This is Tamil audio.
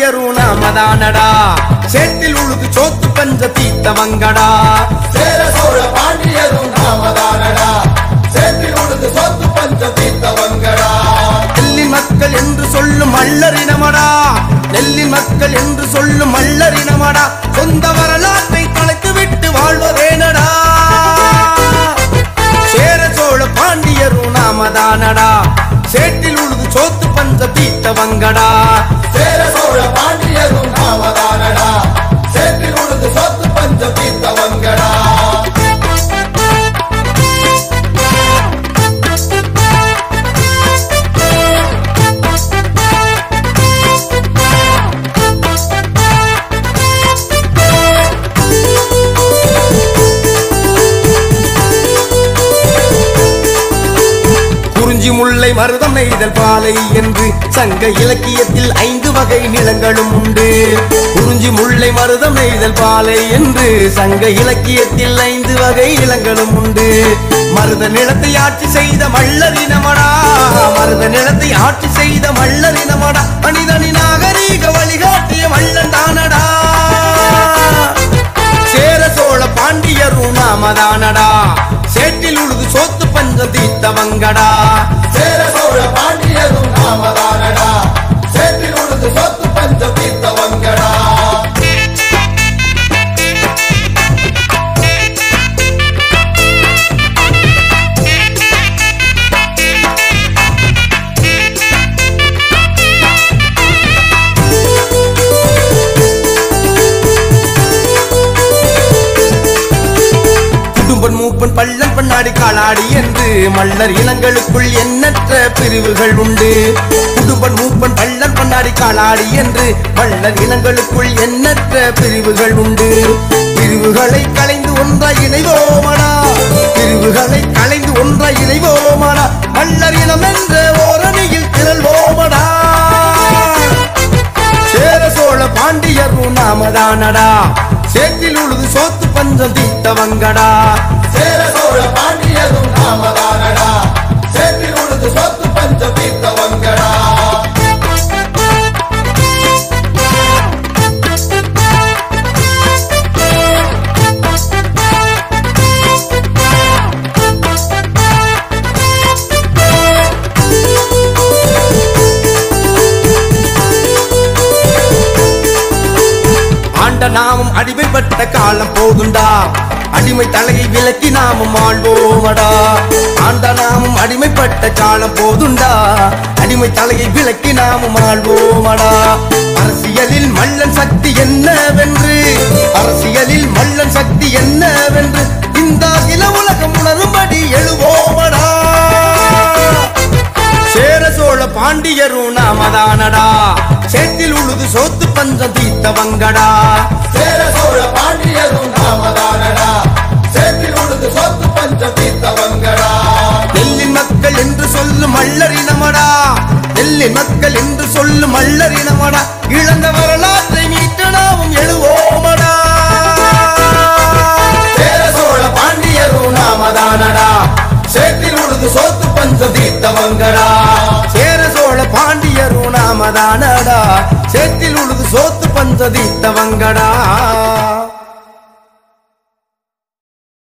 பாண்டியரும் நாமதானடா சேற்றில் உழுது சோத்து பஞ்ச தீத்தவங்கடா சேர சோழ பாண்டியரும் நாமதானடா சேற்றில் உழுது சொத்து பஞ்ச தீர்த்தவங்கடா நெல்லின் மக்கள் என்று சொல்லும் மல்லரினமடா நெல்லின் மக்கள் என்று சொல்லும் மல்லரினமடா சொந்த வரலாற்றை கலைத்து விட்டு வாழ்வதேனடா சேர சோழ பாண்டியரும் நாமதானடா சேற்றில் உழுது சோத்து பஞ்ச தீத்தவங்கடா சேர சோழ பாண்டியரும் நாமதானடா சேற்றில் உழுது சொத்து பஞ்ச தீர்த்தவங்கடா குறிஞ்சி முல்லை மருதம் நெய்தல் பாலை என்று சங்க இலக்கியத்தில் ஐந்து வகை நிலங்களும் உண்டு குறிஞ்சி முல்லை மருதம் நெய்தல் பாலை என்று சங்க இலக்கியத்தில் ஐந்து வகை நிலங்களும் உண்டு மருத நிலத்தை ஆட்சி செய்த மல்லரினமடா மருத நிலத்தை ஆட்சி செய்த மல்லரினமடா மனிதனின் நாகரீக வழிகாட்டிய மல்லன் தானடா சேர சோழ பாண்டியரும் நாமதானடா சேற்றில் உழுது சோத்து பஞ்சம் தீத்தவங்கடா சேர சோழ பாண்டியரும் நாமதானடா சேற்றில் உழுது சொத்து பஞ்ச தீர்த்தவங்கடா குடும்பன் மூப்பன் பள்ளன் பண்ணாடி காலாடி என்று மல்லர் இனங்களுக்குள் எண்ணற்ற பிரிவுகள் உண்டு குடும்பன் மூப்பன் பள்ளன் பண்ணாடி காலாடி என்று மல்லர் இனங்களுக்குள் எண்ணற்ற பிரிவுகள் உண்டு பிரிவுகளை கலைந்து ஒன்றாய் இணைவோமடா பிரிவுகளை கலைந்து ஒன்றாய் இணைவோமடா மல்லர் இனம் என்ற ஓரணியில் திரள்வோமடா சேர சோழ பாண்டியரும் நாமதானடா சேற்றில் உழுது சோத்து பஞ்சம் தீத்தவங்கடா சேர சோழ பாண்டியரும் நாமதானடா சேற்றில் உழுது சொத்து பஞ்ச தீர்த்தவங்கடா ஆண்ட நாமும் அடிமைப்பட்ட காலம் போதுண்டா அடிமை தலையை விலக்கி நாமும் ஆள்வோமடா ஆண்ட நாமும் அடிமைப்பட்ட காலம் போதுண்டா அடிமை தலையை விலக்கி நாமும் ஆள்வோமடா அரசியலில் மல்லன் சக்தி என்னவென்று அரசியலில் மல்லன் சக்தி என்னவென்று இந்த அகில உலகம் உணரும்படி எழுவோமடா சேர சோழ பாண்டியரும் நாமதானடா சேத்தில் உழுது சோத்து பஞ்சம் தீத்தவங்கடா சேர சோழ பாண்டியரும் நாமதானடா சேற்றில் உழுது சொத்து பஞ்ச தீர்த்தவங்கடா நெல்லின் மக்கள் என்று சொல்லும் மல்லரினமடா நெல்லின் மக்கள் என்று சொல்லும் மல்லரினமடா இழந்த வரலாற்றை மீட்டு நாமும் எழுவோமடா சேர சோழ பாண்டியரும் நாமதானடா சேற்றில் உழுது சொத்து பஞ்ச தீர்த்தவங்கடா சேர சோழ பாண்டியரும் நாமதானடா சேத்தில் உழுது சோத்து பஞ்ச தீத்தவங்கடா